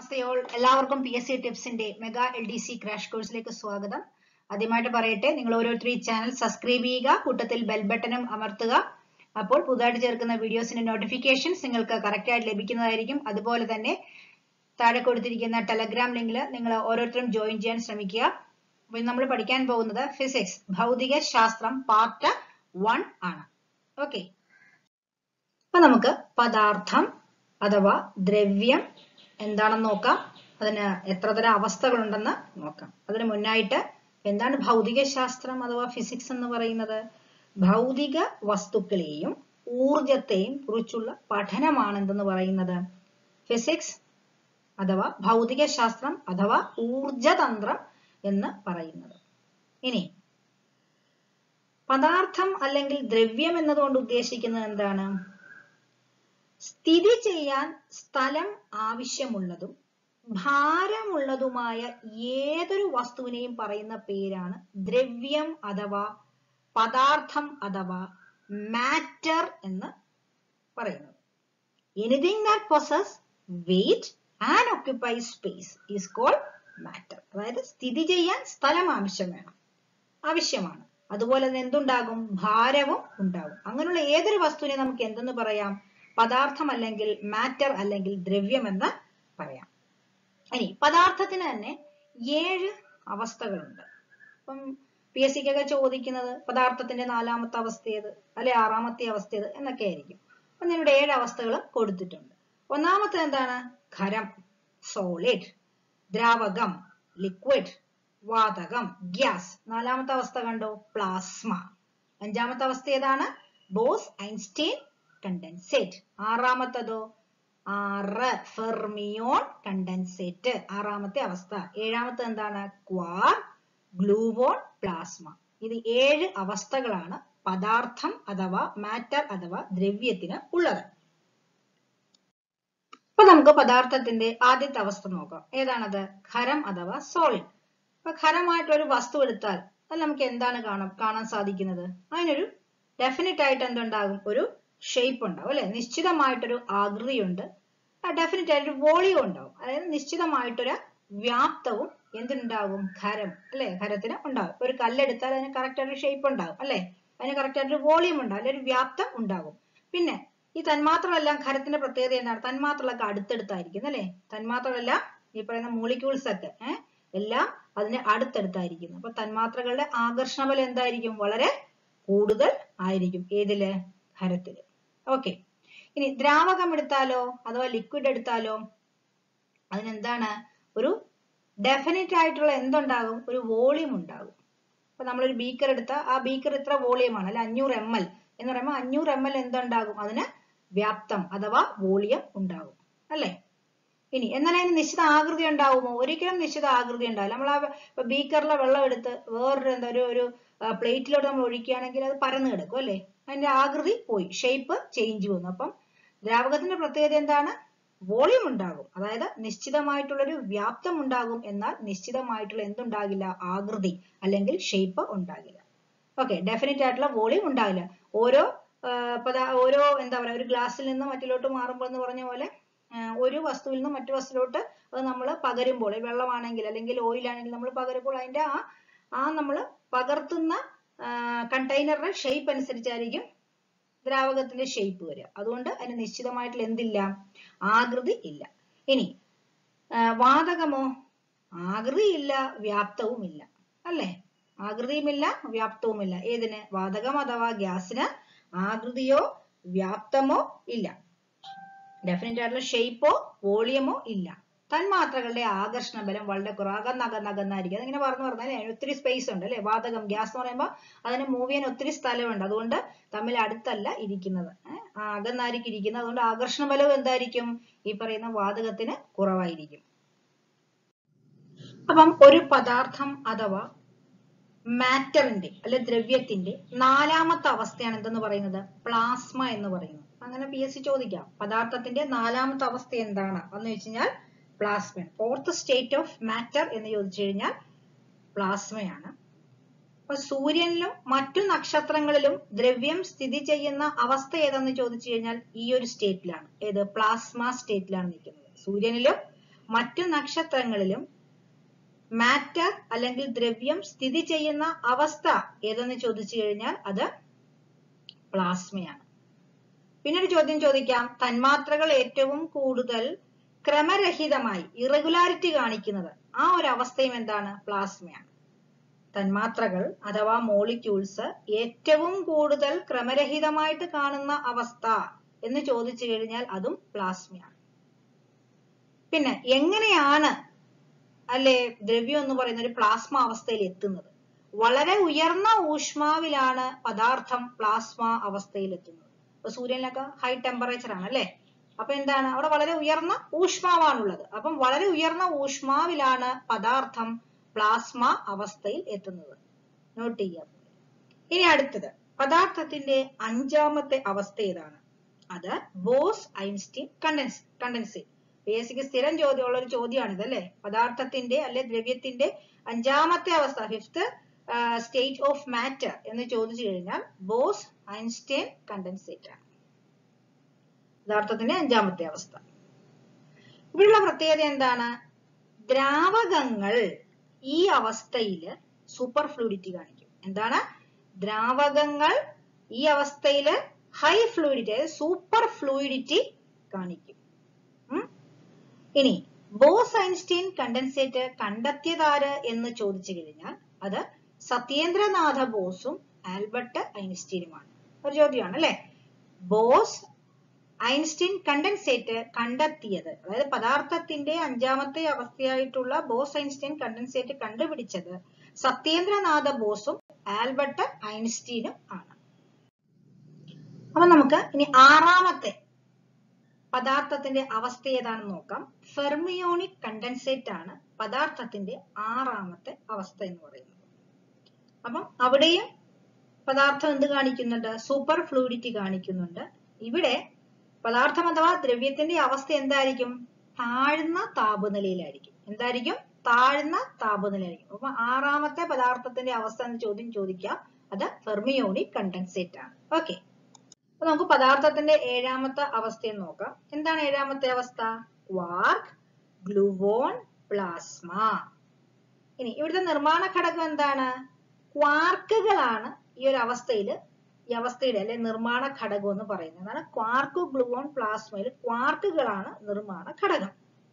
നമസ്തേയോൾ എല്ലാവർക്കും P S C ടിപ്സിന്റെ mega L D C crash കോഴ്സിലേക്ക് സ്വാഗതം ആദ്യമായിട്ട് പറയട്ടെ നിങ്ങൾ ഓരോരുത്തരും ഈ ചാനൽ സബ്സ്ക്രൈബ് ചെയ്യുക കൂട്ടത്തിൽ ബെൽ ബട്ടണും അമർത്തുക അപ്പോൾ പുതുതായിട്ട് ചേർക്കുന്ന വീഡിയോസിന്റെ നോട്ടിഫിക്കേഷൻസ് നിങ്ങൾക്ക് കറക്റ്റ് ആയിട്ട് ലഭിക്കുന്നതായിരിക്കും അതുപോലെ തന്നെ താഴെ കൊടുത്തിരിക്കുന്ന ടെലഗ്രാം ലിങ്കിൽ നിങ്ങൾ ഓരോരുത്തരും ജോയിൻ ചെയ്യാൻ ശ്രമിക്കുക അപ്പോൾ നമ്മൾ പഠിക്കാൻ പോകുന്നത് ഫിസിക്സ് ഭൗതിക ശാസ്ത്രം പാർട്ട് വൺ ആണ് ഓക്കെ അപ്പൊ നമുക്ക് പദാർത്ഥം അഥവാ ദ്രവ്യം എന്താണെന്ന് നോക്കാം അതിന് എത്ര തരം അവസ്ഥകളുണ്ടെന്ന് നോക്കാം അതിന് മുന്നായിട്ട് എന്താണ് ഭൗതിക ശാസ്ത്രം അഥവാ ഫിസിക്സ് എന്ന് പറയുന്നത് ഭൗതിക വസ്തുക്കളെയും ഊർജത്തെയും കുറിച്ചുള്ള പഠനമാണ് എന്തെന്ന് പറയുന്നത് ഫിസിക്സ് അഥവാ ഭൗതിക ശാസ്ത്രം അഥവാ ഊർജതന്ത്രം എന്ന് പറയുന്നത് ഇനി പദാർത്ഥം അല്ലെങ്കിൽ ദ്രവ്യം എന്നതുകൊണ്ട് ഉദ്ദേശിക്കുന്നത് എന്താണ് സ്ഥിതി ചെയ്യാൻ സ്ഥലം ആവശ്യമുള്ളതും ഭാരമുള്ളതുമായ ഏതൊരു വസ്തുവിനെയും പറയുന്ന പേരാണ് ദ്രവ്യം അഥവാ പദാർത്ഥം അഥവാ മാറ്റർ എന്ന് പറയുന്നത് anything that possess weight and occupy space is called matter അതായത് സ്ഥിതി ചെയ്യാൻ സ്ഥലം ആവശ്യം വേണം ആവശ്യമാണ് അതുപോലെ തന്നെ എന്തുണ്ടാകും ഭാരവും ഉണ്ടാകും അങ്ങനെയുള്ള ഏതൊരു വസ്തുവിനെ നമുക്ക് എന്തെന്ന് പറയാം പദാർത്ഥം അല്ലെങ്കിൽ മാറ്റർ അല്ലെങ്കിൽ ദ്രവ്യം എന്ന് പറയാം ഇനി പദാർത്ഥത്തിന് തന്നെ ഏഴ് അവസ്ഥകളുണ്ട് ഇപ്പം പി എസ് സിക്കൊക്കെ ചോദിക്കുന്നത് പദാർത്ഥത്തിന്റെ നാലാമത്തെ അവസ്ഥ ഏത് അല്ലെ ആറാമത്തെ അവസ്ഥ ഏത് എന്നൊക്കെ ആയിരിക്കും അപ്പൊ ഞാനിവിടെ ഏഴ് അവസ്ഥകൾ കൊടുത്തിട്ടുണ്ട് ഒന്നാമത്തെ എന്താണ് ഖരം സോളിഡ് ദ്രാവകം ലിക്വിഡ് വാതകം ഗ്യാസ് നാലാമത്തെ അവസ്ഥ കണ്ടോ പ്ലാസ്മ അഞ്ചാമത്തെ അവസ്ഥ ഏതാണ് ബോസ് ഐൻസ്റ്റീൻ കണ്ടൻസേറ്റ് ആറാമത്തതോ ആറ് ഫെർമിയോൺ കണ്ടൻസേറ്റ് ആറാമത്തെ അവസ്ഥ ഏഴാമത്തെ എന്താണ് ക്വാർ ഗ്ലൂവോൺ പ്ലാസ്മ ഇത് ഏഴ് അവസ്ഥകളാണ് പദാർത്ഥം അഥവാ മാറ്റർ അഥവാ ദ്രവ്യത്തിന് ഉള്ളത് അപ്പൊ നമുക്ക് പദാർത്ഥത്തിന്റെ ആദ്യത്തെ അവസ്ഥ നോക്കാം ഏതാണത് ഖരം അഥവാ സോളിഡ് അപ്പൊ ഖരമായിട്ടുള്ള ഒരു വസ്തു എടുത്താൽ അത് നമുക്ക് എന്താണ് കാണാൻ കാണാൻ സാധിക്കുന്നത് അതിനൊരു ഡെഫിനറ്റ് ആയിട്ട് എന്തുണ്ടാകും ഒരു ഷേപ്പ് ഉണ്ടാവും അല്ലെ നിശ്ചിതമായിട്ടൊരു ആകൃതിയുണ്ട് ഡെഫിനറ്റ് ആയിട്ട് ഒരു വോളിയം ഉണ്ടാവും അതായത് നിശ്ചിതമായിട്ടൊരു വ്യാപ്തവും എന്തുണ്ടാകും ഖരം അല്ലെ ഖരത്തിന് ഉണ്ടാവും ഒരു കല്ലെടുത്താൽ അതിന് കറക്റ്റ് ആയിട്ട് ഷേപ്പ് ഉണ്ടാവും അല്ലെ അതിന് കറക്റ്റ് ആയിട്ട് വോളിയം ഉണ്ടാവും അല്ലെ ഒരു വ്യാപ്തം ഉണ്ടാകും പിന്നെ ഈ തന്മാത്രകളെല്ലാം ഖരത്തിന്റെ പ്രത്യേകത എന്താണ് തന്മാത്രകളൊക്കെ അടുത്തടുത്തായിരിക്കും അല്ലെ തന്മാത്രകളെല്ലാം ഈ പറയുന്ന മോളിക്യൂൾസ് ഒക്കെ ഏഹ് എല്ലാം അതിന് അടുത്തടുത്തായിരിക്കുന്നു അപ്പൊ തന്മാത്രകളുടെ ആകർഷണ ബലം എന്തായിരിക്കും വളരെ കൂടുതൽ ആയിരിക്കും ഏതില് ഖരത്തില് ഓക്കെ ഇനി ദ്രാവകം എടുത്താലോ അഥവാ ലിക്വിഡ് എടുത്താലോ അതിനെന്താണ് ഒരു ഡെഫിനറ്റ് ആയിട്ടുള്ള എന്തുണ്ടാകും ഒരു വോളിയം ഉണ്ടാകും അപ്പൊ നമ്മളൊരു ബീക്കർ എടുത്താൽ ആ ബീക്കർ ഇത്ര വോളിയമാണ് അല്ലെ അഞ്ഞൂറ് എം എൽ എന്ന് പറയുമ്പോൾ അഞ്ഞൂറ് എം എൽ എന്തുണ്ടാകും അതിന് വ്യാപ്തം അഥവാ വോളിയം ഉണ്ടാകും അല്ലെ ഇനി എന്നാൽ അതിന് നിശ്ചിത ആകൃതി ഉണ്ടാവുമോ ഒരിക്കലും നിശ്ചിത ആകൃതി ഉണ്ടാവില്ല നമ്മൾ ആ ബീക്കറിലെ വെള്ളം എടുത്ത് വേറൊരു എന്താ ഒരു ഒരു പ്ലേറ്റിലോട്ട് നമ്മൾ ഒഴിക്കുകയാണെങ്കിൽ അത് പരന്നു കിടക്കും അല്ലെ അതിന്റെ ആകൃതി പോയി ഷേപ്പ് ചേഞ്ച് വന്നു അപ്പം ദ്രാവകത്തിന്റെ പ്രത്യേകത എന്താണ് വോളിയം ഉണ്ടാകും അതായത് നിശ്ചിതമായിട്ടുള്ളൊരു വ്യാപ്തം ഉണ്ടാകും എന്നാൽ നിശ്ചിതമായിട്ടുള്ള എന്തുണ്ടാകില്ല ആകൃതി അല്ലെങ്കിൽ ഷേപ്പ് ഉണ്ടാകില്ല ഓക്കെ ഡെഫിനറ്റ് ആയിട്ടുള്ള വോളിയം ഉണ്ടാകില്ല ഓരോ പദാ ഓരോ എന്താ പറയാ ഒരു ഗ്ലാസ്സിൽ നിന്ന് മറ്റിലോട്ട് മാറുമ്പോൾ എന്ന് പറഞ്ഞ പോലെ ഒരു വസ്തുവിൽ നിന്ന് മറ്റു വസ്തുവിലോട്ട് അത് നമ്മൾ പകരുമ്പോൾ വെള്ളമാണെങ്കിൽ അല്ലെങ്കിൽ ഓയിൽ ആണെങ്കിൽ നമ്മൾ പകരുമ്പോൾ അതിന്റെ ആ ആ നമ്മൾ പകർത്തുന്ന കണ്ടെയ്നറുടെ ഷേപ്പ് അനുസരിച്ചായിരിക്കും ദ്രാവകത്തിന്റെ ഷേപ്പ് വരിക അതുകൊണ്ട് അതിന് നിശ്ചിതമായിട്ടുള്ള എന്തില്ല ആകൃതി ഇല്ല ഇനി വാതകമോ ആകൃതിയില്ല വ്യാപ്തവുമില്ല അല്ലേ ആകൃതിയുമില്ല വ്യാപ്തവുമില്ല ഏതിന് വാതകം അഥവാ ഗ്യാസിന് ആകൃതിയോ വ്യാപ്തമോ ഇല്ല ഡെഫിനറ്റ് ആയിട്ടുള്ള ഷേപ്പോ വോളിയമോ ഇല്ല തന്മാത്രകളുടെ ആകർഷണ ബലം വളരെ കുറവ് അകന്നകന്നകന്നായിരിക്കും അതിങ്ങനെ പറഞ്ഞു പറഞ്ഞാൽ അതിന് ഒത്തിരി സ്പേസ് ഉണ്ട് അല്ലെ വാതകം ഗ്യാസ് എന്ന് പറയുമ്പോൾ അതിന് മൂവ് ചെയ്യാൻ ഒത്തിരി സ്ഥലമുണ്ട് അതുകൊണ്ട് തമ്മിൽ അടുത്തല്ല ഇരിക്കുന്നത് അകന്നായിരിക്കും ഇരിക്കുന്നത് അതുകൊണ്ട് ആകർഷണ ബലം എന്തായിരിക്കും ഈ പറയുന്ന വാതകത്തിന് കുറവായിരിക്കും അപ്പം ഒരു പദാർത്ഥം അഥവാ മാറ്ററിന്റെ അല്ലെ ദ്രവ്യത്തിന്റെ നാലാമത്തെ അവസ്ഥയാണ് എന്തെന്ന് പറയുന്നത് പ്ലാസ്മ എന്ന് പറയുന്നത് അങ്ങനെ പി എസ് സി ചോദിക്കാം പദാർത്ഥത്തിന്റെ നാലാമത്തെ അവസ്ഥ എന്താണ് എന്ന് വെച്ച് കഴിഞ്ഞാൽ പ്ലാസ്മയാണ് ഫോർത്ത് സ്റ്റേറ്റ് ഓഫ് മാറ്റർ എന്ന് ചോദിച്ചു കഴിഞ്ഞാൽ പ്ലാസ്മയാണ് അപ്പൊ സൂര്യനിലും മറ്റു നക്ഷത്രങ്ങളിലും ദ്രവ്യം സ്ഥിതി ചെയ്യുന്ന അവസ്ഥ ഏതെന്ന് ചോദിച്ചു കഴിഞ്ഞാൽ ഈ ഒരു സ്റ്റേറ്റിലാണ് ഏത് പ്ലാസ്മ സ്റ്റേറ്റിലാണ് നിൽക്കുന്നത് സൂര്യനിലും മറ്റു നക്ഷത്രങ്ങളിലും മാറ്റർ അല്ലെങ്കിൽ ദ്രവ്യം സ്ഥിതി ചെയ്യുന്ന അവസ്ഥ ഏതെന്ന് ചോദിച്ചു കഴിഞ്ഞാൽ അത് പ്ലാസ്മയാണ് പിന്നെ ഒരു ചോദ്യം ചോദിക്കാം തന്മാത്രകൾ ഏറ്റവും കൂടുതൽ ക്രമരഹിതമായി ഇറഗുലാരിറ്റി കാണിക്കുന്നത് ആ ഒരു അവസ്ഥയും എന്താണ് പ്ലാസ്മയാണ് തന്മാത്രകൾ അഥവാ മോളിക്യൂൾസ് ഏറ്റവും കൂടുതൽ ക്രമരഹിതമായിട്ട് കാണുന്ന അവസ്ഥ എന്ന് ചോദിച്ചു കഴിഞ്ഞാൽ അതും പ്ലാസ്മയാണ് പിന്നെ എങ്ങനെയാണ് അല്ലെ ദ്രവ്യം എന്ന് പറയുന്ന ഒരു പ്ലാസ്മ അവസ്ഥയിൽ എത്തുന്നത് വളരെ ഉയർന്ന ഊഷ്മാവിലാണ് പദാർത്ഥം പ്ലാസ്മ അവസ്ഥയിൽ എത്തുന്നത് ഇപ്പൊ സൂര്യനിലൊക്കെ ഹൈ ടെമ്പറേച്ചർ ആണ് അല്ലെ അപ്പൊ എന്താണ് അവിടെ വളരെ ഉയർന്ന ഊഷ്മാവാണുള്ളത് അപ്പം വളരെ ഉയർന്ന ഊഷ്മാവിലാണ് പദാർത്ഥം പ്ലാസ്മ അവസ്ഥയിൽ എത്തുന്നത് നോട്ട് ചെയ്യാം ഇനി അടുത്തത് പദാർത്ഥത്തിന്റെ അഞ്ചാമത്തെ അവസ്ഥ ഏതാണ് അത് Bose Einstein condense condensate basic സ്ഥിരം ചോദ്യമുള്ള ഒരു ചോദ്യമാണിത് അല്ലെ പദാർത്ഥത്തിന്റെ അല്ലെ ദ്രവ്യത്തിന്റെ അഞ്ചാമത്തെ അവസ്ഥ ഫിഫ്ത്ത് സ്റ്റേറ്റ് ഓഫ് മാറ്റർ എന്ന് ചോദിച്ചു കഴിഞ്ഞാൽ ബോസ് ഐൻസ്റ്റൈൻ കണ്ടൻസേറ്റ് ആണ് പദാർത്ഥത്തിന്റെ അഞ്ചാമത്തെ അവസ്ഥ ഇവിടെയുള്ള പ്രത്യേകത എന്താണ് ദ്രാവകങ്ങൾ ഈ അവസ്ഥയിൽ സൂപ്പർ ഫ്ലൂയിഡിറ്റി കാണിക്കും എന്താണ് ദ്രാവകങ്ങൾ ഈ അവസ്ഥയിൽ ഹൈ ഫ്ലൂയിഡിറ്റി സൂപ്പർ ഫ്ലൂയിഡിറ്റി കാണിക്കും ഉം. ഇനി ബോസ് ഐൻസ്റ്റീൻ കണ്ടൻസേറ്റ് കണ്ടെത്തിയതാര് എന്ന് ചോദിച്ചു കഴിഞ്ഞാൽ അത് സത്യേന്ദ്രനാഥ ബോസും ആൽബർട്ട് ഐൻസ്റ്റീനുമാണ് ഒരു ചോദ്യമാണ് അല്ലെ ബോസ് ഐൻസ്റ്റീൻ കണ്ടൻസേറ്റ് കണ്ടെത്തിയത് അതായത് പദാർത്ഥത്തിന്റെ അഞ്ചാമത്തെ അവസ്ഥയായിട്ടുള്ള ബോസ് ഐൻസ്റ്റീൻ കണ്ടൻസേറ്റ് കണ്ടുപിടിച്ചത് സത്യേന്ദ്രനാഥ ബോസും ആൽബർട്ട് ഐൻസ്റ്റീനും ആണ് അപ്പൊ നമുക്ക് ഇനി ആറാമത്തെ പദാർത്ഥത്തിന്റെ അവസ്ഥ ഏതാണെന്ന് നോക്കാം ഫെർമിയോണിക് കണ്ടൻസേറ്റ് ആണ് പദാർത്ഥത്തിന്റെ ആറാമത്തെ അവസ്ഥ എന്ന് പറയുന്നത് അപ്പം അവിടെയും പദാർത്ഥം എന്ത് കാണിക്കുന്നുണ്ട് സൂപ്പർ ഫ്ലൂയിഡിറ്റി കാണിക്കുന്നുണ്ട് ഇവിടെ പദാർത്ഥം അഥവാ ദ്രവ്യത്തിന്റെ അവസ്ഥ എന്തായിരിക്കും താഴ്ന്ന താപനിലയിലായിരിക്കും എന്തായിരിക്കും താഴ്ന്ന താപനിലയായിരിക്കും അപ്പൊ ആറാമത്തെ പദാർത്ഥത്തിന്റെ അവസ്ഥ എന്ന ചോദ്യം ചോദിക്കാം അത് ഫെർമിയോണിക് കണ്ടൻസേറ്റ് ആണ് ഓക്കെ അപ്പൊ നമുക്ക് പദാർത്ഥത്തിന്റെ ഏഴാമത്തെ അവസ്ഥയും നോക്കാം എന്താണ് ഏഴാമത്തെ അവസ്ഥ ക്വാർക്ക് ഗ്ലൂവോൺ പ്ലാസ്മ ഇനി ഇവിടുത്തെ നിർമ്മാണ ഘടകം എന്താണ് ക്വാർക്കുകളാണ് ഈ ഒരു അവസ്ഥയിൽ ഈ അവസ്ഥയുടെ അല്ലെ നിർമ്മാണ ഘടകം എന്ന് പറയുന്നത് അതാണ് ക്വാർക്ക് ഗ്ലൂവോൺ പ്ലാസ്മയിൽ ക്വാർക്കുകളാണ് നിർമ്മാണ ഘടകം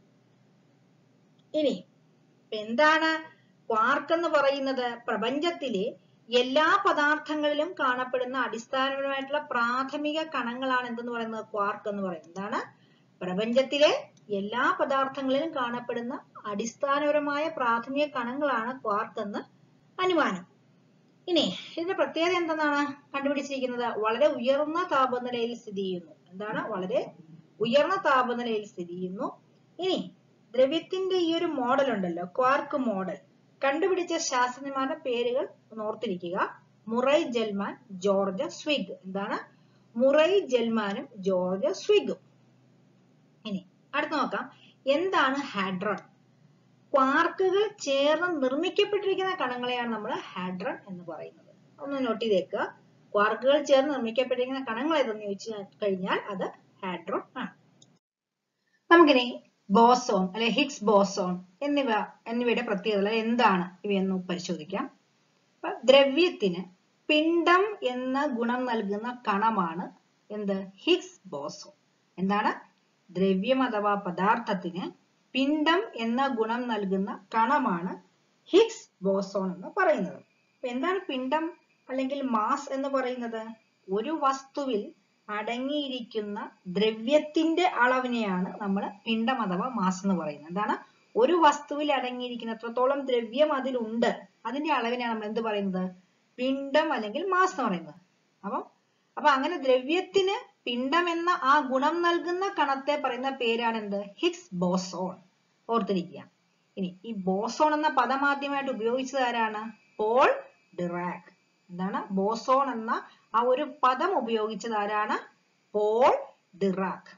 ഇനി ഇപ്പൊ എന്താണ് ക്വാർക്ക് എന്ന് പറയുന്നത് പ്രപഞ്ചത്തിലെ എല്ലാ പദാർത്ഥങ്ങളിലും കാണപ്പെടുന്ന അടിസ്ഥാനപരമായിട്ടുള്ള പ്രാഥമിക കണങ്ങളാണ് എന്തെന്ന് പറയുന്നത് ക്വാർക്ക് എന്ന് പറയുന്നത് എന്താണ് പ്രപഞ്ചത്തിലെ എല്ലാ പദാർത്ഥങ്ങളിലും കാണപ്പെടുന്ന അടിസ്ഥാനപരമായ പ്രാഥമിക കണങ്ങളാണ് ക്വാർക്ക് എന്ന് അനുമാനം ഇനി ഇതിന്റെ പ്രത്യേകത എന്തെന്നാണ് കണ്ടുപിടിച്ചിരിക്കുന്നത് വളരെ ഉയർന്ന താപനിലയിൽ സ്ഥിതി ചെയ്യുന്നു എന്താണ് വളരെ ഉയർന്ന താപനിലയിൽ സ്ഥിതി ചെയ്യുന്നു ഇനി ദ്രവ്യത്തിന്റെ ഈ ഒരു മോഡൽ ഉണ്ടല്ലോ ക്വാർക്ക് മോഡൽ കണ്ടുപിടിച്ച ശാസ്ത്രജ്ഞന്മാരുടെ പേരുകൾ ഒന്ന് ഓർത്തിരിക്കുക മുറൈ ജൽമാൻ ജോർജ് സ്വിഗ് എന്താണ് മുറൈ ജൽമാനും ജോർജ് സ്വിഗും ഇനി അടുത്ത് നോക്കാം എന്താണ് ഹാഡ്രൺ ക്വാർക്കുകൾ ചേർന്ന് നിർമ്മിക്കപ്പെട്ടിരിക്കുന്ന കണങ്ങളെയാണ് നമ്മൾ ഹാഡ്രൺ എന്ന് പറയുന്നത് ഒന്ന് നോട്ട് ചെയ്തേക്കുക ക്വാർക്കുകൾ ചേർന്ന് നിർമ്മിക്കപ്പെട്ടിരിക്കുന്ന കണങ്ങൾ ഏതെന്ന് ചോദിച്ചു കഴിഞ്ഞാൽ അത് ഹാഡ്രോൺ ആണ് നമുക്കിനി ബോസോൺ അല്ലെ ഹിഗ്സ് ബോസോൺ എന്നിവ എന്നിവയുടെ പ്രത്യേകത എന്താണ് ഇവയെന്ന് പരിശോധിക്കാം അപ്പൊ ദ്രവ്യത്തിന് പിണ്ഡം എന്ന ഗുണം നൽകുന്ന കണമാണ് എന്ത് ഹിഗ്സ് ബോസോൺ എന്താണ് ദ്രവ്യം അഥവാ പദാർത്ഥത്തിന് പിണ്ഡം എന്ന ഗുണം നൽകുന്ന കണമാണ് ഹിഗ്സ് ബോസോൺ എന്ന് പറയുന്നത് അപ്പൊ എന്താണ് പിണ്ഡം അല്ലെങ്കിൽ മാസ് എന്ന് പറയുന്നത് ഒരു വസ്തുവിൽ അടങ്ങിയിരിക്കുന്ന ദ്രവ്യത്തിന്റെ അളവിനെയാണ് നമ്മൾ പിണ്ഡം അഥവാ മാസ് എന്ന് പറയുന്നത് എന്താണ് ഒരു വസ്തുവിൽ അടങ്ങിയിരിക്കുന്ന എത്രത്തോളം ദ്രവ്യം അതിലുണ്ട് അതിന്റെ അളവിനെയാണ് നമ്മൾ എന്ത് പറയുന്നത് പിണ്ഡം അല്ലെങ്കിൽ മാസ് എന്ന് പറയുന്നത് അപ്പം അപ്പൊ അങ്ങനെ ദ്രവ്യത്തിന് പിണ്ഡം എന്ന ആ ഗുണം നൽകുന്ന കണത്തെ പറയുന്ന പേരാണ് എന്ത് ഹിഗ്സ് ബോസോൺ ഓർത്തിരിക്കുക ഇനി ഈ ബോസോൺ എന്ന പദം ആദ്യമായിട്ട് ഉപയോഗിച്ചത് ആരാണ് പോൾ ഡിറാക് എന്താണ് ബോസോൺ എന്ന ആ ഒരു പദം ഉപയോഗിച്ചത് ആരാണ് പോൾ ഡിറാക്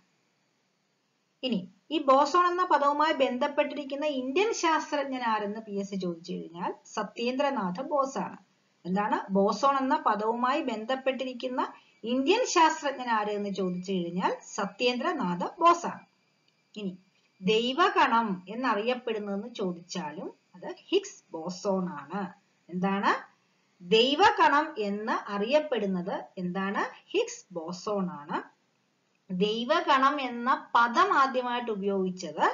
ഇനി ഈ ബോസോൺ എന്ന പദവുമായി ബന്ധപ്പെട്ടിരിക്കുന്ന ഇന്ത്യൻ ശാസ്ത്രജ്ഞൻ ആരെന്ന് പി എസ് സി ചോദിച്ചു കഴിഞ്ഞാൽ സത്യേന്ദ്രനാഥ ബോസ് ആണ് എന്താണ് ബോസോൺ എന്ന പദവുമായി ബന്ധപ്പെട്ടിരിക്കുന്ന ഇന്ത്യൻ ശാസ്ത്രജ്ഞൻ ആര് എന്ന് ചോദിച്ചു കഴിഞ്ഞാൽ സത്യേന്ദ്രനാഥ ബോസ് ആണ് ഇനി ദൈവകണം എന്നറിയപ്പെടുന്നതെന്ന് ചോദിച്ചാലും അത് ഹിഗ്സ് ബോസോൺ ആണ് എന്താണ് ദൈവകണം എന്ന് അറിയപ്പെടുന്നത് എന്താണ് ഹിഗ്സ് ബോസോൺ ആണ് ദൈവകണം എന്ന പദം ആദ്യമായിട്ട് ഉപയോഗിച്ചത്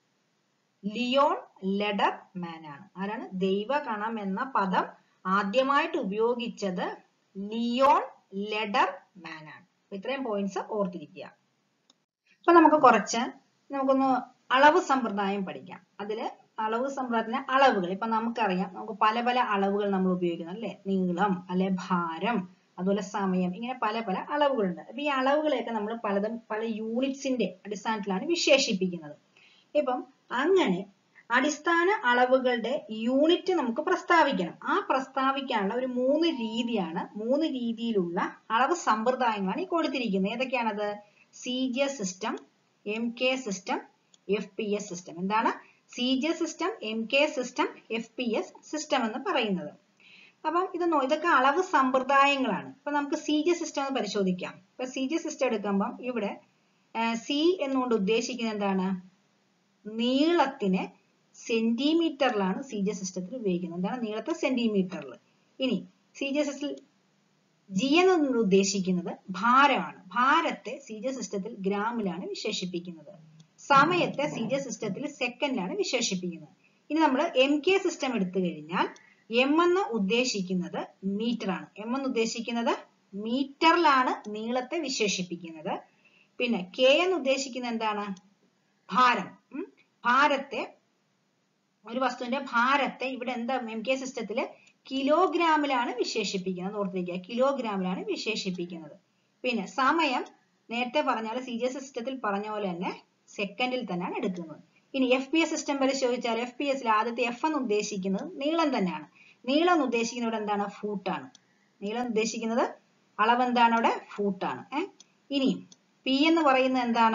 ലിയോൺ ലെഡർ മാൻ ആണ് ആരാണ് ദൈവകണം എന്ന പദം ആദ്യമായിട്ട് ഉപയോഗിച്ചത് ലിയോൺ ലെഡർ മാൻ ആണ് അപ്പൊ ഇത്രയും പോയിന്റ്സ് ഓർത്തിരിക്കുക അപ്പൊ നമുക്ക് കുറച്ച് നമുക്കൊന്ന് അളവ് സമ്പ്രദായം പഠിക്കാം അതില് അളവ് സമ്പ്രദായത്തിന് അളവുകൾ ഇപ്പൊ നമുക്കറിയാം നമുക്ക് പല പല അളവുകൾ നമ്മൾ ഉപയോഗിക്കുന്നു അല്ലെ നീളം അല്ലെ ഭാരം അതുപോലെ സമയം ഇങ്ങനെ പല പല അളവുകളുണ്ട് അപ്പൊ ഈ അളവുകളെയൊക്കെ നമ്മൾ പലതും പല യൂണിറ്റ്സിന്റെ അടിസ്ഥാനത്തിലാണ് വിശേഷിപ്പിക്കുന്നത് ഇപ്പം അങ്ങനെ അടിസ്ഥാന അളവുകളുടെ യൂണിറ്റ് നമുക്ക് പ്രസ്താവിക്കണം ആ പ്രസ്താവിക്കാനുള്ള ഒരു മൂന്ന് രീതിയാണ് മൂന്ന് രീതിയിലുള്ള അളവ് സമ്പ്രദായങ്ങളാണ് ഈ കൊടുത്തിരിക്കുന്നത് ഏതൊക്കെയാണത് C G S system M K system F P S system എന്താണ് C G S system M K system F P S system എന്ന് പറയുന്നത് അപ്പം ഇത് നോ- ഇതൊക്കെ അളവ് സമ്പ്രദായങ്ങളാണ് ഇപ്പൊ നമുക്ക് സി ജി സിസ്റ്റം ഒന്ന് പരിശോധിക്കാം ഇപ്പൊ സി ജി സിസ്റ്റം എടുക്കുമ്പം ഇവിടെ സി എന്നുകൊണ്ട് ഉദ്ദേശിക്കുന്നത് എന്താണ് നീളത്തിനെ സെന്റിമീറ്ററിലാണ് സി ജി സിസ്റ്റത്തിൽ ഉപയോഗിക്കുന്നത് എന്താണ് നീളത്തെ സെന്റിമീറ്ററിൽ ഇനി സി ജി സിസ്റ്റത്തിൽ ജി എന്ന് ഉദ്ദേശിക്കുന്നത് ഭാരമാണ് ഭാരത്തെ സി ജി സിസ്റ്റത്തിൽ ഗ്രാമിലാണ് വിശേഷിപ്പിക്കുന്നത് സമയത്തെ സി ജി സിസ്റ്റത്തിൽ സെക്കൻഡിലാണ് വിശേഷിപ്പിക്കുന്നത് ഇനി നമ്മൾ എം കെ സിസ്റ്റം എടുത്തു കഴിഞ്ഞാൽ എം എന്ന് ഉദ്ദേശിക്കുന്നത് മീറ്റർ ആണ് എം എന്ന് ഉദ്ദേശിക്കുന്നത് മീറ്ററിലാണ് നീളത്തെ വിശേഷിപ്പിക്കുന്നത് പിന്നെ കെ എന്ന് ഉദ്ദേശിക്കുന്നത് എന്താണ് ഭാരം ഉം. ഭാരത്തെ ഒരു വസ്തുവിന്റെ ഭാരത്തെ ഇവിടെ എന്താ എം കെ സിസ്റ്റത്തില് കിലോഗ്രാമിലാണ് വിശേഷിപ്പിക്കുന്നത് ഓർത്തിരിക്കുക കിലോഗ്രാമിലാണ് വിശേഷിപ്പിക്കുന്നത് പിന്നെ സമയം നേരത്തെ പറഞ്ഞാൽ സി ജി എസ് സിസ്റ്റത്തിൽ പറഞ്ഞ പോലെ തന്നെ സെക്കൻഡിൽ തന്നെയാണ് എടുക്കുന്നത് ഇനി എഫ് പി എസ് സിസ്റ്റം പരിശോധിച്ചാൽ എഫ് പി എസിൽ ആദ്യത്തെ എഫ് എന്ന് ഉദ്ദേശിക്കുന്നത് നീളം തന്നെയാണ് നീളം എന്ന് ഉദ്ദേശിക്കുന്നത് ഇവിടെ എന്താണ് ഫൂട്ടാണ് നീളം എന്ന് ഉദ്ദേശിക്കുന്നത് അളവ് എന്താണ് അവിടെ ഫൂട്ടാണ് ഏഹ് ഇനി പി എന്ന് പറയുന്നത് എന്താണ്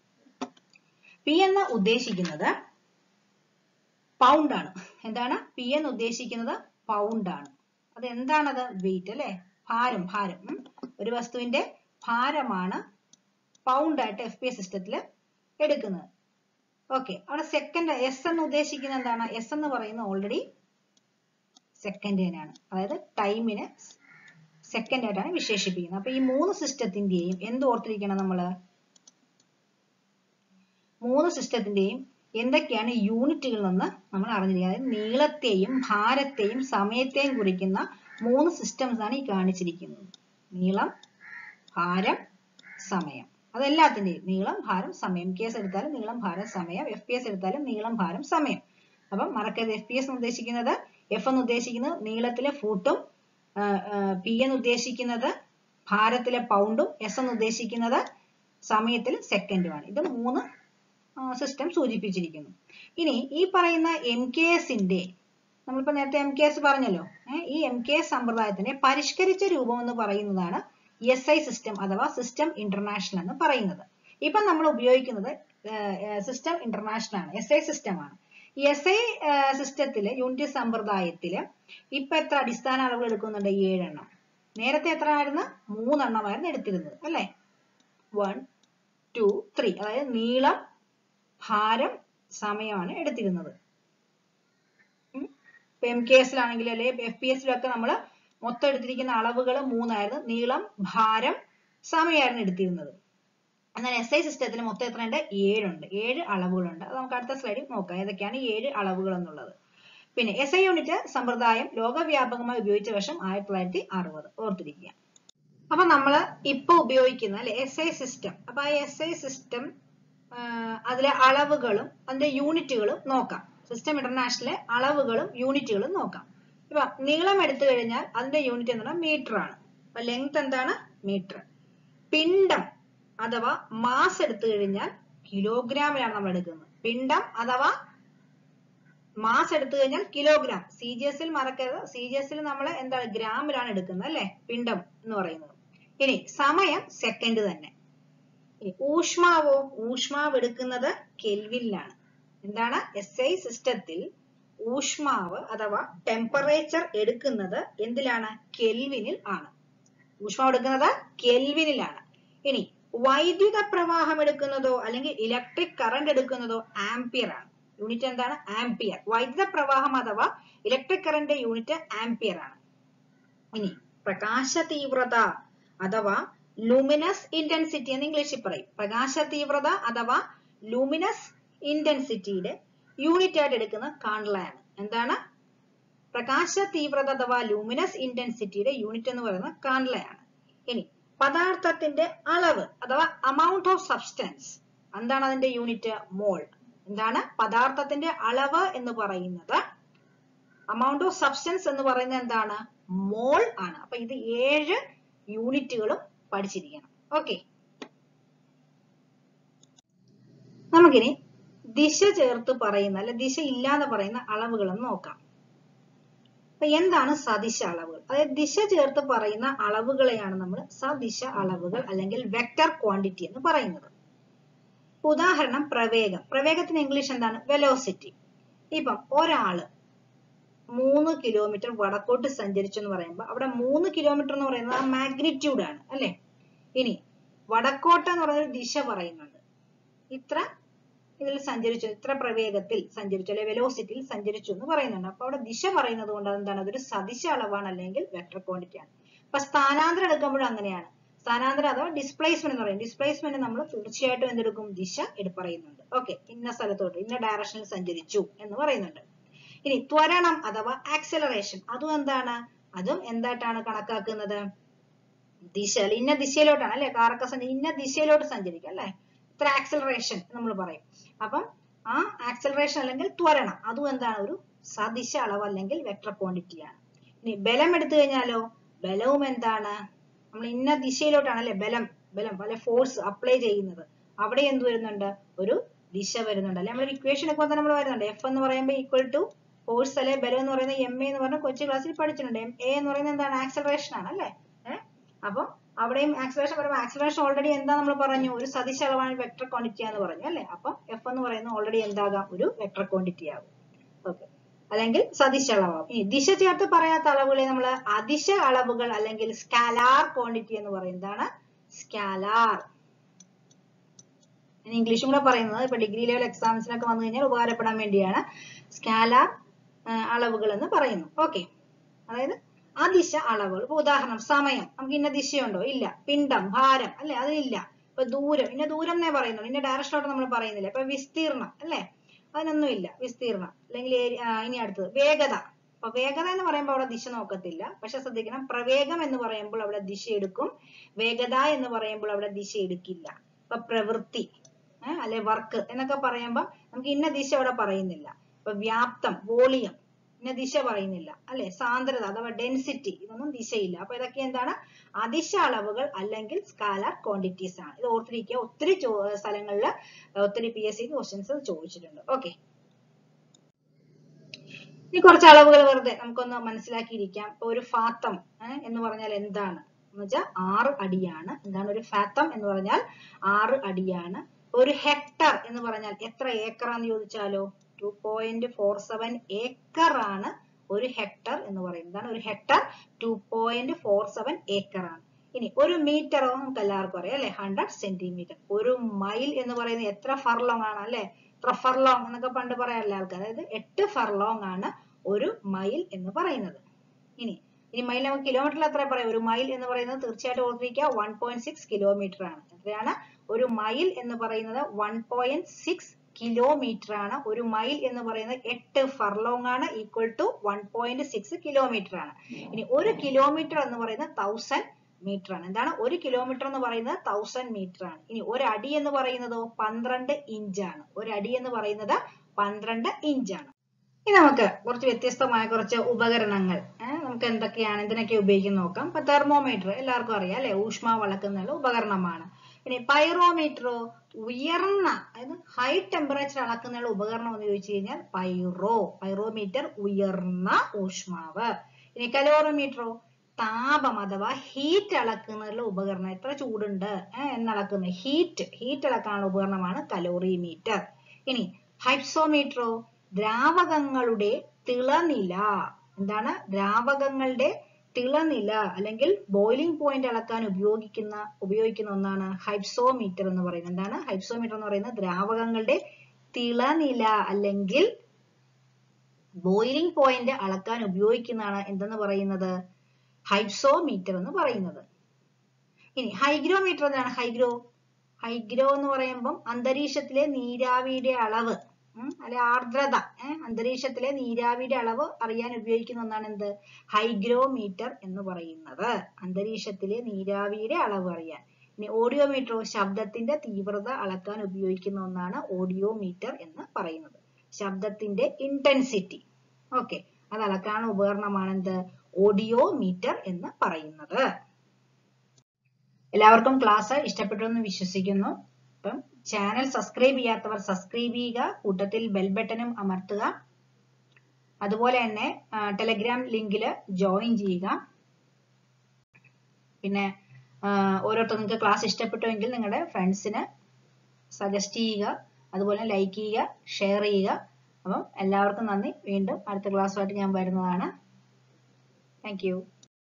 പി എന്ന് ഉദ്ദേശിക്കുന്നത് പൗണ്ട് ആണ് എന്താണ് പി എന്ന് ഉദ്ദേശിക്കുന്നത് പൗണ്ട് ആണ് അത് എന്താണത് വെയിറ്റ് അല്ലെ ഭാരം ഭാരം ഉം. ഒരു വസ്തുവിന്റെ ഭാരമാണ് പൗണ്ട് ആയിട്ട് എഫ് പി എസ് സിസ്റ്റത്തിൽ എടുക്കുന്നത് ഓക്കെ അവിടെ സെക്കൻഡ് എസ് എന്ന് ഉദ്ദേശിക്കുന്നത് എന്താണ് എസ് എന്ന് പറയുന്നത് ഓൾറെഡി സെക്കൻഡ് തന്നെയാണ് അതായത് ടൈമിന് സെക്കൻഡ് ആയിട്ടാണ് വിശേഷിപ്പിക്കുന്നത് അപ്പൊ ഈ മൂന്ന് സിസ്റ്റത്തിന്റെയും എന്ത് ഓർത്തിരിക്കണം നമ്മള് മൂന്ന് സിസ്റ്റത്തിന്റെയും എന്തൊക്കെയാണ് യൂണിറ്റുകൾ എന്ന് നമ്മൾ അറിഞ്ഞിരിക്കുക അതായത് നീളത്തെയും ഭാരത്തെയും സമയത്തെയും കുറിക്കുന്ന മൂന്ന് സിസ്റ്റംസ് ആണ് ഈ കാണിച്ചിരിക്കുന്നത് നീളം ഭാരം സമയം അതെല്ലാത്തിന്റെയും നീളം ഭാരം സമയം കേസ് എടുത്താലും നീളം ഭാരം സമയം എഫ് പി എസ് എടുത്താലും നീളം ഭാരം സമയം അപ്പം മറക്കരുത് എഫ് പി എസ് എന്ന് ഉദ്ദേശിക്കുന്നത് എഫ് എന്ന് ഉദ്ദേശിക്കുന്നത് നീളത്തിലെ ഫൂട്ടും പി എന്ന് ഉദ്ദേശിക്കുന്നത് ഭാരത്തിലെ പൗണ്ടും എസ് എന്ന് ഉദ്ദേശിക്കുന്നത് സമയത്തിൽ സെക്കൻഡുമാണ് ഇത് മൂന്ന് സിസ്റ്റം സൂചിപ്പിച്ചിരിക്കുന്നു ഇനി ഈ പറയുന്ന എം കെ എസിന്റെ നമ്മളിപ്പോ നേരത്തെ എം കെ എസ് പറഞ്ഞല്ലോ ഏഹ് ഈ എം കെ എസ് സമ്പ്രദായത്തിന്റെ പരിഷ്കരിച്ച രൂപം എന്ന് പറയുന്നതാണ് എസ് ഐ സിസ്റ്റം അഥവാ സിസ്റ്റം ഇന്റർനാഷണൽ എന്ന് പറയുന്നത് ഇപ്പൊ നമ്മൾ ഉപയോഗിക്കുന്നത് സിസ്റ്റം ഇന്റർനാഷണൽ ആണ് എസ് ഐ സിസ്റ്റം ആണ് ഈ എസ് ഐ സിസ്റ്റത്തില് യൂണിറ്റ് സമ്പ്രദായത്തില് ഇപ്പൊ എത്ര അടിസ്ഥാന അളവുകൾ എടുക്കുന്നുണ്ട് ഏഴെണ്ണം നേരത്തെ എത്ര ആയിരുന്നു മൂന്നെണ്ണമായിരുന്നു എടുത്തിരുന്നത് അല്ലെ വൺ ടു ത്രീ അതായത് നീളം ഭാരം സമയമാണ് എടുത്തിരുന്നത് ഇപ്പൊ എം കെ എസിലാണെങ്കിൽ അല്ലെ എഫ് പി എസിലൊക്കെ നമ്മൾ മൊത്തം എടുത്തിരിക്കുന്ന അളവുകൾ മൂന്നായിരുന്നു നീളം ഭാരം സമയമായിരുന്നു എടുത്തിരുന്നത് എന്നാൽ എസ് ഐ സിസ്റ്റത്തിൽ മൊത്തം എത്രയുണ്ട് ഏഴുണ്ട് ഏഴ് അളവുകളുണ്ട് അത് നമുക്ക് അടുത്ത സ്ലൈഡിൽ നോക്കാം ഏതൊക്കെയാണ് ഈ ഏഴ് അളവുകൾ എന്നുള്ളത് പിന്നെ എസ് ഐ യൂണിറ്റ് സമ്പ്രദായം ലോകവ്യാപകമായി ഉപയോഗിച്ച വർഷം ആയിരത്തി തൊള്ളായിരത്തി അറുപത് ഓർത്തിരിക്കുക അപ്പൊ നമ്മൾ ഇപ്പൊ ഉപയോഗിക്കുന്ന അല്ലെ എസ് ഐ സിസ്റ്റം അപ്പൊ ആ എസ് ഐ സിസ്റ്റം അതിലെ അളവുകളും അതിന്റെ യൂണിറ്റുകളും നോക്കാം സിസ്റ്റം ഇന്റർനാഷണലെ അളവുകളും യൂണിറ്റുകളും നോക്കാം ഇപ്പൊ നീളം എടുത്തു കഴിഞ്ഞാൽ അതിന്റെ യൂണിറ്റ് എന്താണ് മീറ്റർ ആണ് അപ്പൊ ലെങ്ത് എന്താണ് മീറ്റർ പിണ്ഡം അഥവാ മാസ് എടുത്തു കഴിഞ്ഞാൽ കിലോഗ്രാമിലാണ് നമ്മൾ എടുക്കുന്നത് പിണ്ഡം അഥവാ മാസ് എടുത്തു കഴിഞ്ഞാൽ കിലോഗ്രാം സി ജി എസിൽ മറക്കരുത് സി ജി എസിൽ നമ്മൾ എന്താണ് ഗ്രാമിലാണ് എടുക്കുന്നത് അല്ലെ പിണ്ഡം എന്ന് പറയുന്നത് ഇനി സമയം സെക്കൻഡ് തന്നെ ഇനി ഊഷ്മാവോ ഊഷ്മാവ് എടുക്കുന്നത് കെൽവിനിലാണ് എന്താണ് എസ് ഐ സിസ്റ്റത്തിൽ ഊഷ്മാവ് അഥവാ ടെമ്പറേച്ചർ എടുക്കുന്നത് എന്തിലാണ് കെൽവിനിൽ ആണ് ഊഷ്മാവ് എടുക്കുന്നത് കെൽവിനിലാണ് ഇനി വൈദ്യുത പ്രവാഹം എടുക്കുന്നതോ അല്ലെങ്കിൽ ഇലക്ട്രിക് കറണ്ട് എടുക്കുന്നതോ ആംപിയർ ആണ് യൂണിറ്റ് എന്താണ് ആംപിയർ വൈദ്യുത പ്രവാഹം അഥവാ ഇലക്ട്രിക് കറണ്ട് യൂണിറ്റ് ആംപിയർ ആണ് ഇനി പ്രകാശ തീവ്രത അഥവാ ലൂമിനസ് ഇന്റൻസിറ്റി എന്ന് ഇംഗ്ലീഷിൽ പറയും പ്രകാശ തീവ്രത അഥവാ ലൂമിനസ് ഇന്റൻസിറ്റിയുടെ യൂണിറ്റ് ആയിട്ട് എടുക്കുന്ന കാൺലയാണ് എന്താണ് പ്രകാശ തീവ്രത അഥവാ ലൂമിനസ് ഇന്റൻസിറ്റിയുടെ യൂണിറ്റ് എന്ന് പറയുന്നത് കാൺലയാണ് ഇനി പദാർത്ഥത്തിന്റെ അളവ് അഥവാ amount ഓഫ് സബ്സ്റ്റൻസ് എന്താണ് അതിന്റെ യൂണിറ്റ് മോൾ എന്താണ് പദാർത്ഥത്തിന്റെ അളവ് എന്ന് പറയുന്നത് amount ഓഫ് സബ്സ്റ്റൻസ് എന്ന് പറയുന്നത് എന്താണ് മോൾ ആണ് അപ്പൊ ഇത് ഏഴ് യൂണിറ്റുകളും പഠിച്ചിരിക്കണം ഓക്കെ നമുക്കിനി ദിശ ചേർത്ത് പറയുന്ന അല്ലെ ദിശ ഇല്ലാതെ പറയുന്ന അളവുകളൊന്ന് നോക്കാം അപ്പൊ എന്താണ് സദിശ അളവുകൾ അതായത് ദിശ ചേർത്ത് പറയുന്ന അളവുകളെയാണ് നമ്മൾ സദിശ അളവുകൾ അല്ലെങ്കിൽ വെക്ടർ ക്വാണ്ടിറ്റി എന്ന് പറയുന്നത് ഉദാഹരണം പ്രവേഗം പ്രവേഗത്തിന് ഇംഗ്ലീഷ് എന്താണ് വെലോസിറ്റി ഇപ്പം ഒരാള് മൂന്ന് കിലോമീറ്റർ വടക്കോട്ട് സഞ്ചരിച്ചു എന്ന് പറയുമ്പോൾ അവിടെ മൂന്ന് കിലോമീറ്റർ എന്ന് പറയുന്നത് ആ മാഗ്നിറ്റ്യൂഡ് ആണ് അല്ലെ ഇനി വടക്കോട്ട് എന്ന് പറയുന്ന ഒരു ദിശ പറയുന്നുണ്ട് ഇത്ര ഇതിൽ സഞ്ചരിച്ചു ഇത്ര പ്രവേഗത്തിൽ സഞ്ചരിച്ചു അല്ലെ വെലോസിറ്റിയിൽ സഞ്ചരിച്ചു എന്ന് പറയുന്നുണ്ട് അപ്പൊ അവിടെ ദിശ പറയുന്നത് കൊണ്ട് എന്താണ് അതൊരു സദിശ അളവാണ് അല്ലെങ്കിൽ വെക്ടർ ക്വാണ്ടിറ്റി ആണ് അപ്പൊ സ്ഥാനാന്തരം എടുക്കുമ്പോഴും അങ്ങനെയാണ് സ്ഥാനാന്തരം അഥവാ ഡിസ്പ്ലേസ്മെന്റ് എന്ന് പറയും ഡിസ്പ്ലേസ്മെന്റ് നമ്മൾ തീർച്ചയായിട്ടും എന്തെടുക്കും ദിശ എടു പറയുന്നുണ്ട് ഓക്കെ ഇന്ന സ്ഥലത്തോട്ട് ഇന്ന ഡയറക്ഷനിൽ സഞ്ചരിച്ചു എന്ന് പറയുന്നുണ്ട് ഇനി ത്വരണം അഥവാ ആക്സലറേഷൻ അതും എന്താണ് അതും എന്തായിട്ടാണ് കണക്കാക്കുന്നത് ദിശ അല്ലെ ഇന്ന ദിശയിലോട്ടാണ് അല്ലെ കാറൊക്കെ സഞ്ചരി ഇന്ന ദിശയിലോട്ട് സഞ്ചരിക്കുക അല്ലെ ഇത്ര ആക്സലറേഷൻ നമ്മൾ പറയും അപ്പം ആ ആക്സലറേഷൻ അല്ലെങ്കിൽ ത്വരണം അതും എന്താണ് ഒരു സദിശ അളവ് അല്ലെങ്കിൽ വെക്ടർ ക്വാണ്ടിറ്റി ആണ് ഇനി ബലം എടുത്തു കഴിഞ്ഞാലോ ബലവും എന്താണ് നമ്മൾ ഇന്ന ദിശയിലോട്ടാണ് അല്ലെ ബലം ബലം അല്ലെ ഫോഴ്സ് അപ്ലൈ ചെയ്യുന്നത് അവിടെ എന്ത് വരുന്നുണ്ട് ഒരു ദിശ വരുന്നുണ്ട് അല്ലെ നമ്മൾ ഇക്വേഷൻ ഒക്കെ നമ്മൾ വരുന്നുണ്ട് എഫ് എന്ന് പറയുമ്പോൾ ഈക്വൽ ടു ഫോഴ്സ് അല്ലെ ബലം എന്ന് പറയുന്നത് എം എ എന്ന് പറഞ്ഞ കൊച്ചു ക്ലാസ്സിൽ പഠിച്ചിട്ടുണ്ട് എം എ എന്ന് പറയുന്നത് എന്താണ് ആക്സലറേഷൻ ആണ് അല്ലെ ഏഹ് അപ്പൊ അവിടെയും ആക്സലറേഷൻ പറയുമ്പോൾ ആക്സലറേഷൻ ഓൾറെഡി എന്താ നമ്മൾ പറഞ്ഞു ഒരു സദിശ അളവാണ് വെക്ടർ ക്വാണ്ടിറ്റി എന്ന് പറഞ്ഞു അല്ലെ അപ്പൊ എഫ് എന്ന് പറയുന്നത് ഓൾറെഡി എന്താകാം ഒരു വെക്ടർ ക്വാണ്ടിറ്റി ആകും ഓക്കെ അല്ലെങ്കിൽ സദിശ അളവാകും ഇനി ദിശ ചേർത്ത് പറയാത്ത അളവുകളെ നമ്മൾ അതിശ അളവുകൾ അല്ലെങ്കിൽ സ്കാലാർ ക്വാണ്ടിറ്റി എന്ന് പറയുന്നതാണ് സ്കാലാർ ഇംഗ്ലീഷും കൂടെ പറയുന്നത് ഇപ്പൊ ഡിഗ്രി ലെവൽ എക്സാംസിനൊക്കെ വന്നു കഴിഞ്ഞാൽ ഉപകാരപ്പെടാൻ വേണ്ടിയാണ് സ്കാലാർ അളവുകൾ എന്ന് പറയുന്നു ഓക്കെ അതായത് ആ ദിശ അളവുകൾ ഇപ്പൊ ഉദാഹരണം സമയം നമുക്ക് ഇന്ന ദിശയുണ്ടോ ഇല്ല പിണ്ഡം ഭാരം അല്ലെ അതിനില്ല ഇപ്പൊ ദൂരം ഇന്ന ദൂരം എന്നേ പറയുന്നുള്ളൂ ഇന്ന ഡയറക്ഷനോട്ട് നമ്മൾ പറയുന്നില്ല ഇപ്പൊ വിസ്തീർണം അല്ലെ അതിനൊന്നും ഇല്ല വിസ്തീർണം അല്ലെങ്കിൽ ഏരി- ആ, ഇനി അടുത്തത് വേഗത അപ്പൊ വേഗത എന്ന് പറയുമ്പോൾ അവിടെ ദിശ നോക്കത്തില്ല പക്ഷെ ശ്രദ്ധിക്കണം പ്രവേഗം എന്ന് പറയുമ്പോൾ അവിടെ ദിശ എടുക്കും വേഗത എന്ന് പറയുമ്പോൾ അവിടെ ദിശ എടുക്കില്ല ഇപ്പൊ പ്രവൃത്തി ഏഹ് അല്ലെ വർക്ക് എന്നൊക്കെ പറയുമ്പോൾ നമുക്ക് ഇന്ന ദിശ അവിടെ പറയുന്നില്ല ഇപ്പൊ വ്യാപ്തം വോളിയം ഇന്ന ദിശ പറയുന്നില്ല അല്ലെ സാന്ദ്രത അഥവാ ഡെൻസിറ്റി ഇതൊന്നും ദിശയില്ല അപ്പൊ ഇതൊക്കെ എന്താണ് അതിശ അളവുകൾ അല്ലെങ്കിൽ സ്കാലർ ക്വാണ്ടിറ്റീസ് ആണ് ഇത് ഓർത്തിരിക്കുക ഒത്തിരി സ്ഥലങ്ങളിൽ ഒത്തിരി പി എസ് സി ക്വസ്റ്റ്യൻസ് ചോദിച്ചിട്ടുണ്ട് ഓക്കെ ഇനി കുറച്ച് അളവുകൾ വെറുതെ നമുക്കൊന്ന് മനസ്സിലാക്കിയിരിക്കാം ഇപ്പൊ ഒരു ഫാത്തം ഏഹ് എന്ന് പറഞ്ഞാൽ എന്താണ് എന്ന് വെച്ചാൽ ആറ് അടിയാണ് എന്താണ് ഒരു ഫാത്തം എന്ന് പറഞ്ഞാൽ ആറ് അടിയാണ് ഒരു ഹെക്ടർ എന്ന് പറഞ്ഞാൽ എത്ര ഏക്കറാന്ന് ചോദിച്ചാലോ two point four seven acre ആണ് ഒരു ഹെക്ടർ എന്ന് പറയുന്നത് എന്താണ് ഒരു hectare two point four seven acre ആണ് ഇനി ഒരു മീറ്ററോ നമുക്ക് എല്ലാവർക്കും അറിയാം അല്ലെ ഹൺഡ്രഡ് സെന്റിമീറ്റർ ഒരു മൈൽ എന്ന് പറയുന്നത് എത്ര ഫർലോങ് ആണ് അല്ലെ എത്ര ഫർലോങ് എന്നൊക്കെ പണ്ട് പറയാറില്ല ആൾക്കാർ അതായത് എട്ട് ഫർലോങ് ആണ് ഒരു മൈൽ എന്ന് പറയുന്നത് ഇനി ഇനി മൈൽ നമുക്ക് കിലോമീറ്ററിൽ എത്ര പറയാം ഒരു മൈൽ എന്ന് പറയുന്നത് തീർച്ചയായിട്ടും ഓർത്തിരിക്കുക വൺ പോയിന്റ് സിക്സ് കിലോമീറ്റർ ആണ് എത്രയാണ് ഒരു മൈൽ എന്ന് പറയുന്നത് വൺ പോയിന്റ് സിക്സ് കിലോമീറ്റർ ആണ് ഒരു മൈൽ എന്ന് പറയുന്നത് എട്ട് ഫർലോങ് ആണ് equal to one point six kilometre ആണ് ഇനി ഒരു കിലോമീറ്റർ എന്ന് പറയുന്നത് തൗസൻഡ് മീറ്റർ ആണ് എന്താണ് ഒരു കിലോമീറ്റർ എന്ന് പറയുന്നത് തൗസൻഡ് മീറ്റർ ആണ് ഇനി ഒരു അടി എന്ന് പറയുന്നതോ പന്ത്രണ്ട് ഇഞ്ച് ആണ് ഒരു അടി എന്ന് പറയുന്നത് പന്ത്രണ്ട് ഇഞ്ച് ആണ് ഇനി നമുക്ക് കുറച്ച് വ്യത്യസ്തമായ കുറച്ച് ഉപകരണങ്ങൾ ഏഹ് നമുക്ക് എന്തൊക്കെയാണ് എന്തിനൊക്കെ ഉപയോഗിക്കുന്നത് നോക്കാം ഇപ്പൊ തെർമോമീറ്റർ എല്ലാവർക്കും അറിയാം അല്ലെ ഊഷ്മാവ് അളക്കുന്ന ഉപകരണമാണ് ഇനി പൈറോമീറ്ററോ ഉയർന്ന അതായത് ഹൈ ടെമ്പറേച്ചർ അളക്കുന്ന ഉപകരണം എന്ന് ചോദിച്ചു കഴിഞ്ഞാൽ പൈറോ പൈറോമീറ്റർ ഉയർന്ന ഊഷ്മാവ് ഇനി കലോറോമീറ്ററോ താപം അഥവാ ഹീറ്റ് അളക്കുന്നതിനുള്ള ഉപകരണം എത്ര ചൂടുണ്ട് ഏഹ് എന്നളക്കുന്ന ഹീറ്റ് ഹീറ്റ് അളക്കാനുള്ള ഉപകരണമാണ് കലോറിമീറ്റർ ഇനി ഹൈപ്സോമീറ്ററോ ദ്രാവകങ്ങളുടെ തിളനില എന്താണ് ദ്രാവകങ്ങളുടെ തിളനില അല്ലെങ്കിൽ ബോയിലിംഗ് പോയിന്റ് അളക്കാൻ ഉപയോഗിക്കുന്ന ഉപയോഗിക്കുന്ന ഒന്നാണ് ഹൈപ്സോമീറ്റർ എന്ന് പറയുന്നത് എന്താണ് ഹൈപ്സോമീറ്റർ എന്ന് പറയുന്നത് ദ്രാവകങ്ങളുടെ തിളനില അല്ലെങ്കിൽ ബോയിലിംഗ് പോയിന്റ് അളക്കാൻ ഉപയോഗിക്കുന്നതാണ് എന്തെന്ന് പറയുന്നത് ഹൈപ്സോമീറ്റർ എന്ന് പറയുന്നത് ഇനി ഹൈഗ്രോമീറ്റർ എന്താണ് ഹൈഗ്രോ ഹൈഗ്രോ എന്ന് പറയുമ്പം അന്തരീക്ഷത്തിലെ നീരാവിയുടെ അളവ് ഉം, അല്ലെ ആർദ്രത ഏഹ് അന്തരീക്ഷത്തിലെ നീരാവിയുടെ അളവ് അറിയാൻ ഉപയോഗിക്കുന്ന ഒന്നാണ് എന്ത് ഹൈഗ്രോമീറ്റർ എന്ന് പറയുന്നത് അന്തരീക്ഷത്തിലെ നീരാവിയുടെ അളവ് അറിയാൻ ഇനി ഓഡിയോമീറ്ററോ ശബ്ദത്തിന്റെ തീവ്രത അളക്കാൻ ഉപയോഗിക്കുന്ന ഒന്നാണ് ഓഡിയോമീറ്റർ എന്ന് പറയുന്നത് ശബ്ദത്തിന്റെ ഇന്റൻസിറ്റി ഓക്കെ അത് അളക്കാനുള്ള ഉപകരണമാണ് എന്ത് ഓഡിയോമീറ്റർ എന്ന് പറയുന്നത് എല്ലാവർക്കും ക്ലാസ് ഇഷ്ടപ്പെട്ടു എന്ന് വിശ്വസിക്കുന്നു അപ്പം ചാനൽ സബ്സ്ക്രൈബ് ചെയ്യാത്തവർ സബ്സ്ക്രൈബ് ചെയ്യുക കൂട്ടത്തിൽ ബെൽ ബട്ടണും അമർത്തുക അതുപോലെ തന്നെ ടെലഗ്രാം ലിങ്കിൽ ജോയിൻ ചെയ്യുക പിന്നെ ആ, ഓരോരുത്തർ നിങ്ങൾക്ക് ക്ലാസ് ഇഷ്ടപ്പെട്ടുവെങ്കിൽ നിങ്ങളുടെ ഫ്രണ്ട്സിന് സജസ്റ്റ് ചെയ്യുക അതുപോലെ ലൈക്ക് ചെയ്യുക ഷെയർ ചെയ്യുക അപ്പം എല്ലാവർക്കും നന്ദി വീണ്ടും അടുത്ത ക്ലാസ്സുമായിട്ട് ഞാൻ വരുന്നതാണ് താങ്ക് യു